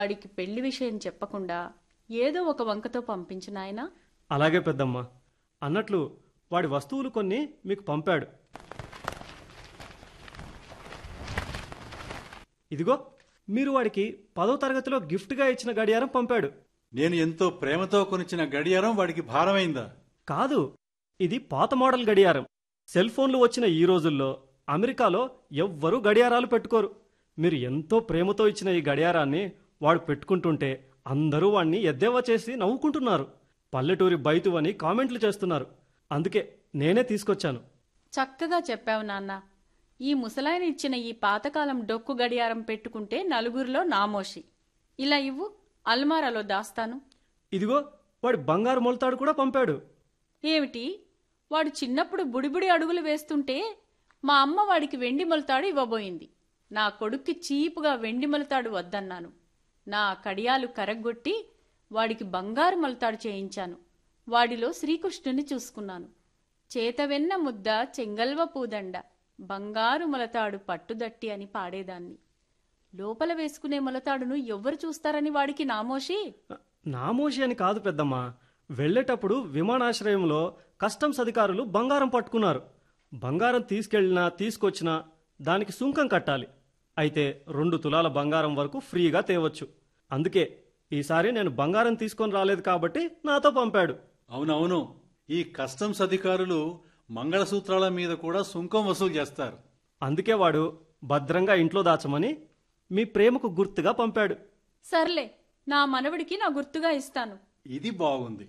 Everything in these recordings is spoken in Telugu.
వాడికి పెళ్లి విషయం చెప్పకుండా ఏదో ఒక వంకతో పంపించు నాయనా అలాగే పెద్దమ్మ అన్నట్లు వాడి వస్తువులు కొన్ని మీకు పంపాడు ఇదిగో మీరు వాడికి పదో తరగతిలో గిఫ్ట్గా ఇచ్చిన గడియారం పంపాడు నేను ఎంతో ప్రేమతో కొనిచ్చిన గడియారం వాడికి భారమైందా కాదు ఇది పాత మోడల్ గడియారం సెల్ ఫోన్లు వచ్చిన ఈ రోజుల్లో అమెరికాలో ఎవ్వరూ గడియారాలు పెట్టుకోరు మీరు ఎంతో ప్రేమతో ఇచ్చిన ఈ గడియారాన్ని వాడు పెట్టుకుంటుంటే అందరూ వాణ్ణి ఎద్దేవా చేసి నవ్వుకుంటున్నారు పల్లెటూరి బైతు అని కామెంట్లు చేస్తున్నారు అందుకే నేనే తీసుకొచ్చాను చక్కగా చెప్పావు నాన్న ఈ ముసలాయన ఇచ్చిన ఈ పాతకాలం డొక్కు గడియారం పెట్టుకుంటే నలుగురిలో నామోషి ఇలా ఇవ్వు అల్మారాలో దాస్తాను ఇదిగో వాడి బంగారు మొలతాడు కూడా పంపాడు ఏమిటి వాడు చిన్నప్పుడు బుడిబుడి అడుగులు వేస్తుంటే మా అమ్మ వాడికి వెండి మొలతాడు ఇవ్వబోయింది నా కొడుక్కి చీపుగా వెండి మొలతాడు వద్దన్నాను నా కడియాలు కరగ్గొట్టి వాడికి బంగారు మొలతాడు చేయించాను వాడిలో శ్రీకృష్ణుని చూసుకున్నాను చేతవెన్న ముద్ద చెంగల్వ పూదండ బంగారు మొలతాడు పట్టుదట్టి అని పాడేదాన్ని లోపల వేసుకునే మొలతాడును ఎవ్వరు చూస్తారని వాడికి నామోషి నామోషి అని కాదు పెద్దమ్మ వెళ్ళేటప్పుడు విమానాశ్రయంలో కస్టమ్స్ అధికారులు బంగారం పట్టుకున్నారు బంగారం తీసుకెళ్ళినా తీసుకొచ్చినా దానికి సుంకం కట్టాలి అయితే రెండు తులాల బంగారం వరకు ఫ్రీగా తేవచ్చు అందుకే ఈసారి నేను బంగారం తీసుకొని రాలేదు కాబట్టి నాతో పంపాడు అవునవును ఈ కస్టమ్స్ అధికారులు మంగళసూత్రాల మీద కూడా సుంకం వసూలు చేస్తారు అందుకే వాడు భద్రంగా ఇంట్లో దాచమని మీ ప్రేమకు గుర్తుగా పంపాడు సర్లే నా మనవడికి నా గుర్తుగా ఇస్తాను ఇది బాగుంది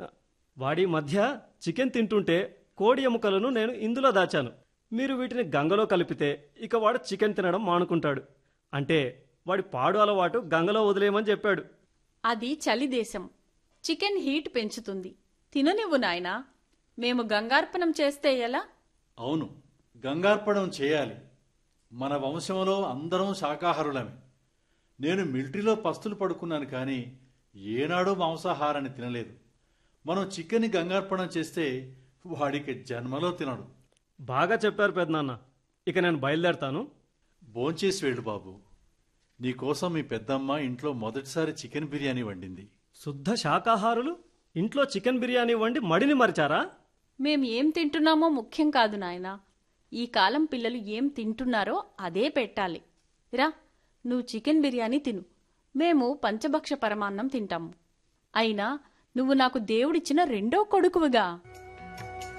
వాడి మధ్య చికెన్ తింటుంటే కోడి ఎముకలను నేను ఇందులో దాచాను మీరు వీటిని గంగలో కలిపితే ఇక వాడు చికెన్ తినడం మానుకుంటాడు అంటే వాడి పాడు అలవాటు గంగలో వదిలేయమని చెప్పాడు అది చలి దేశం చికెన్ హీట్ పెంచుతుంది తిననివ్వు నాయనా మేము గంగార్పణం చేస్తే ఎలా అవును గంగార్పణం చేయాలి మన వంశంలో అందరం శాకాహారులమే నేను మిలిటరీలో పస్తులు పడుకున్నాను కానీ ఏనాడూ మాంసాహారాన్ని తినలేదు మనం చికెన్ని గంగార్పణం చేస్తే వాడికి జన్మలో తినడు బాగా చెప్పారు పెద్దనాన్న ఇక నేను బయలుదేరతాను భోంచేసి వెళ్ళు బాబు నీకోసం మీ పెద్దమ్మ ఇంట్లో మొదటిసారి చికెన్ బిర్యానీ వండింది శుద్ధ శాకాహారులు ఇంట్లో చికెన్ బిర్యానీ వండి మడిని మరిచారా మేం ఏం తింటున్నామో ముఖ్యం కాదు నాయనా ఈ కాలం పిల్లలు ఏం తింటున్నారో అదే పెట్టాలి రా నువ్వు చికెన్ బిర్యానీ తిను మేము పంచభక్ష పరమాన్నం తింటాము అయినా నువ్వు నాకు దేవుడిచ్చిన రెండో కొడుకువుగా